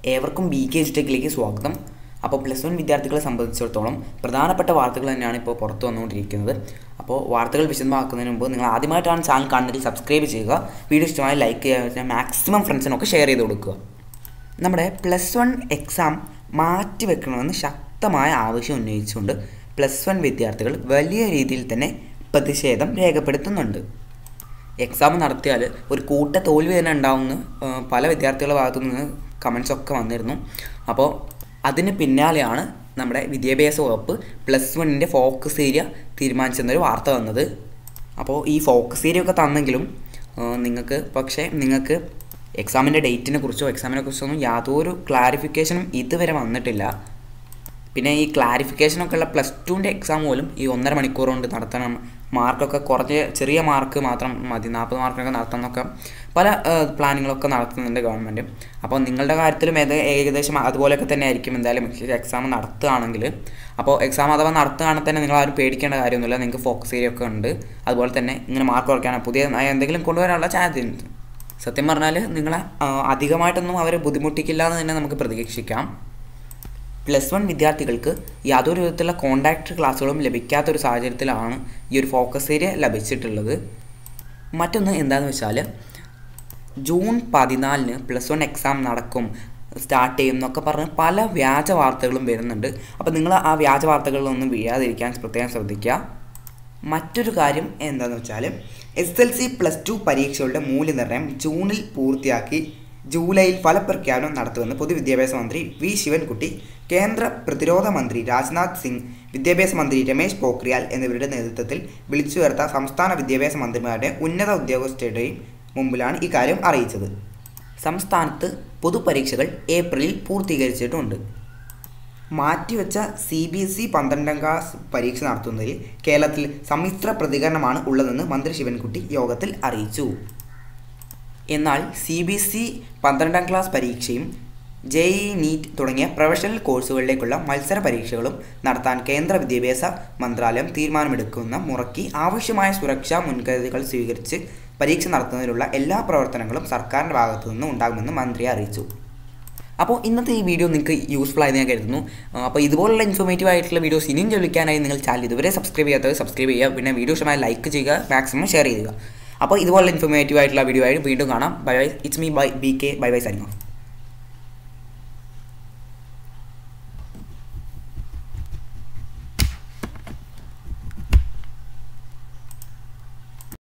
ഏവർക്കും B K ടെക്കിലേക്ക് സ്വാഗതം അപ്പോൾ പ്ലസ് വൺ വിദ്യാർത്ഥികളെ സംബന്ധിച്ചിടത്തോളം പ്രധാനപ്പെട്ട വാർത്തകൾ തന്നെയാണ് ഇപ്പോൾ പുറത്തു വന്നുകൊണ്ടിരിക്കുന്നത് അപ്പോൾ വാർത്തകൾ വിശദമാക്കുന്നതിന് മുമ്പ് നിങ്ങൾ ആദ്യമായിട്ടാണ് ചാനൽ കാണുന്നതെങ്കിൽ സബ്സ്ക്രൈബ് ചെയ്യുക വീഡിയോ ഇഷ്ടമായി ലൈക്ക് ചെയ്യുക മാക്സിമം ഫ്രണ്ട്സിനൊക്കെ ഷെയർ ചെയ്ത് കൊടുക്കുക നമ്മുടെ പ്ലസ് വൺ എക്സാം മാറ്റി വെക്കണമെന്ന് ശക്തമായ ആവശ്യം ഉന്നയിച്ചുകൊണ്ട് പ്ലസ് വൺ വിദ്യാർത്ഥികൾ വലിയ രീതിയിൽ തന്നെ പ്രതിഷേധം രേഖപ്പെടുത്തുന്നുണ്ട് എക്സാം നടത്തിയാൽ ഒരു കൂട്ട തോൽവി തന്നെ ഉണ്ടാവുമെന്ന് ആ, പല വിദ്യാർത്ഥികളുടെ ഭാഗത്തു നിന്ന് കമൻസ് ഒക്കെ വന്നിരുന്നു അപ്പോൾ അതിന് പിന്നാലെയാണ് നമ്മുടെ വിദ്യാഭ്യാസ വകുപ്പ് പ്ലസ് വണ്ണിൻ്റെ ഫോക്കസ് ഏരിയ തീരുമാനിച്ചെന്നൊരു വാർത്ത വന്നത് അപ്പോൾ ഈ ഫോക്കസ് ഏരിയ ഒക്കെ തന്നെങ്കിലും ആ, നിങ്ങൾക്ക് പക്ഷേ നിങ്ങൾക്ക് എക്സാമിൻ്റെ ഡേറ്റിനെ കുറിച്ചോ എക്സാമിനെ കുറിച്ചോ ഒന്നും യാതൊരു ക്ലാരിഫിക്കേഷനും ഇതുവരെ വന്നിട്ടില്ല പിന്നെ ഈ ക്ലാരിഫിക്കേഷനൊക്കെ ഉള്ള പ്ലസ് ടുവിൻ്റെ എക്സാം പോലും ഈ ഒന്നര മണിക്കൂർ കൊണ്ട് നടത്തണം മാർക്കൊക്കെ കുറച്ച് ചെറിയ മാർക്ക് മാത്രം മതി നാൽപ്പത് മാർക്കൊക്കെ നടത്തണം എന്നൊക്കെ പല പ്ലാനിങ്ങളൊക്കെ നടത്തുന്നുണ്ട് ഗവൺമെൻറ് അപ്പോൾ നിങ്ങളുടെ കാര്യത്തിലും ഏത് ഏകദേശം അതുപോലെയൊക്കെ തന്നെ ആയിരിക്കും എന്തായാലും എക്സാം നടത്തുകയാണെങ്കിൽ അപ്പോൾ എക്സാം അഥവാ നടത്തുകയാണെങ്കിൽ തന്നെ നിങ്ങൾ ആരും പേടിക്കേണ്ട കാര്യമൊന്നുമില്ല നിങ്ങൾക്ക് ഫോക്കസ് ഏരിയ ഒക്കെ ഉണ്ട് അതുപോലെ തന്നെ ഇങ്ങനെ മാർക്ക് കുറയ്ക്കാൻ പുതിയ എന്തെങ്കിലും കൊണ്ടുവരാനുള്ള ചാൻസ് ഉണ്ട് സത്യം പറഞ്ഞാൽ നിങ്ങളെ ആ, അധികമായിട്ടൊന്നും അവരെ ബുദ്ധിമുട്ടിക്കില്ല എന്ന് തന്നെ നമുക്ക് പ്രതീക്ഷിക്കാം പ്ലസ് വൺ വിദ്യാർത്ഥികൾക്ക് യാതൊരു വിധത്തിലുള്ള കോണ്ടാക്ട് ക്ലാസ്സുകളും ലഭിക്കാത്തൊരു സാഹചര്യത്തിലാണ് ഈ ഒരു ഫോക്കസ് ഏരിയ ലഭിച്ചിട്ടുള്ളത് മറ്റൊന്ന് എന്താണെന്ന് വെച്ചാൽ ജൂൺ പതിനാലിന് പ്ലസ് വൺ എക്സാം നടക്കും സ്റ്റാർട്ട് ചെയ്യും എന്നൊക്കെ പറഞ്ഞ് പല വ്യാജ വാർത്തകളും വരുന്നുണ്ട് അപ്പോൾ നിങ്ങൾ ആ വ്യാജ വാർത്തകളിലൊന്നും വീഴാതിരിക്കാൻ പ്രത്യേകം ശ്രദ്ധിക്കുക മറ്റൊരു കാര്യം എന്താണെന്ന് വെച്ചാൽ S L C plus two പരീക്ഷകളുടെ മൂല്യനിർണ്ണയം ജൂണിൽ പൂർത്തിയാക്കി ജൂലൈയിൽ ഫലപ്രഖ്യാപനം നടത്തുമെന്ന് പൊതുവിദ്യാഭ്യാസ മന്ത്രി വി ശിവൻകുട്ടി കേന്ദ്ര പ്രതിരോധ മന്ത്രി രാജ്നാഥ് സിംഗ് വിദ്യാഭ്യാസ മന്ത്രി രമേശ് പോഖ്രിയാൽ എന്നിവരുടെ നേതൃത്വത്തിൽ വിളിച്ചു ചേർത്ത സംസ്ഥാന വിദ്യാഭ്യാസ മന്ത്രിമാരുടെ ഉന്നത ഉദ്യോഗസ്ഥരുടെയും മുമ്പിലാണ് ഇക്കാര്യം അറിയിച്ചത് സംസ്ഥാനത്ത് പൊതുപരീക്ഷകൾ ഏപ്രിലിൽ പൂർത്തീകരിച്ചിട്ടുണ്ട് മാറ്റിവെച്ച സി ബി എസ് ഇ പന്ത്രണ്ടാം ക്ലാസ് പരീക്ഷ നടത്തുന്നതിൽ കേരളത്തിൽ സമ്മിശ്ര പ്രതികരണമാണ് ഉള്ളതെന്ന് മന്ത്രി ശിവൻകുട്ടി യോഗത്തിൽ അറിയിച്ചു എന്നാൽ സി ബി എസ് ഇ പന്ത്രണ്ടാം ക്ലാസ് പരീക്ഷയും ജെ ഇ നീറ്റ് തുടങ്ങിയ പ്രൊഫഷണൽ കോഴ്സുകളിലേക്കുള്ള മത്സര പരീക്ഷകളും നടത്താൻ കേന്ദ്ര വിദ്യാഭ്യാസ മന്ത്രാലയം തീരുമാനമെടുക്കുന്ന മുറയ്ക്ക് ആവശ്യമായ സുരക്ഷാ മുൻകരുതലുകൾ സ്വീകരിച്ച് പരീക്ഷ നടത്തുന്നതിനുള്ള എല്ലാ പ്രവർത്തനങ്ങളും സർക്കാരിൻ്റെ ഭാഗത്തു നിന്ന് ഉണ്ടാകുമെന്ന് മന്ത്രി അറിയിച്ചു അപ്പോൾ ഇന്നത്തെ ഈ വീഡിയോ നിങ്ങൾക്ക് യൂസ്ഫുൾ ആയി ഞാൻ കരുതുന്നു ആ, അപ്പോൾ ഇതുപോലുള്ള ഇൻഫോർമേറ്റീവ് ആയിട്ടുള്ള വീഡിയോസ് ഇനിയും ചോദിക്കാനായി നിങ്ങൾ ചാനൽ ഇതുവരെ സബ്സ്ക്രൈബ് ചെയ്യാത്തത് സബ്സ്ക്രൈബ് ചെയ്യുക പിന്നെ വീഡിയോ ഇഷ്ടമായി ലൈക്ക് ചെയ്യുക മാക്സിമം ഷെയർ ചെയ്യുക അപ്പോൾ ഇതുപോലുള്ള ഇൻഫോർമേറ്റീവ് ആയിട്ടുള്ള വീഡിയോ ആയിട്ട് വീണ്ടും കാണാം bye bye it's me by B K bye bye signing of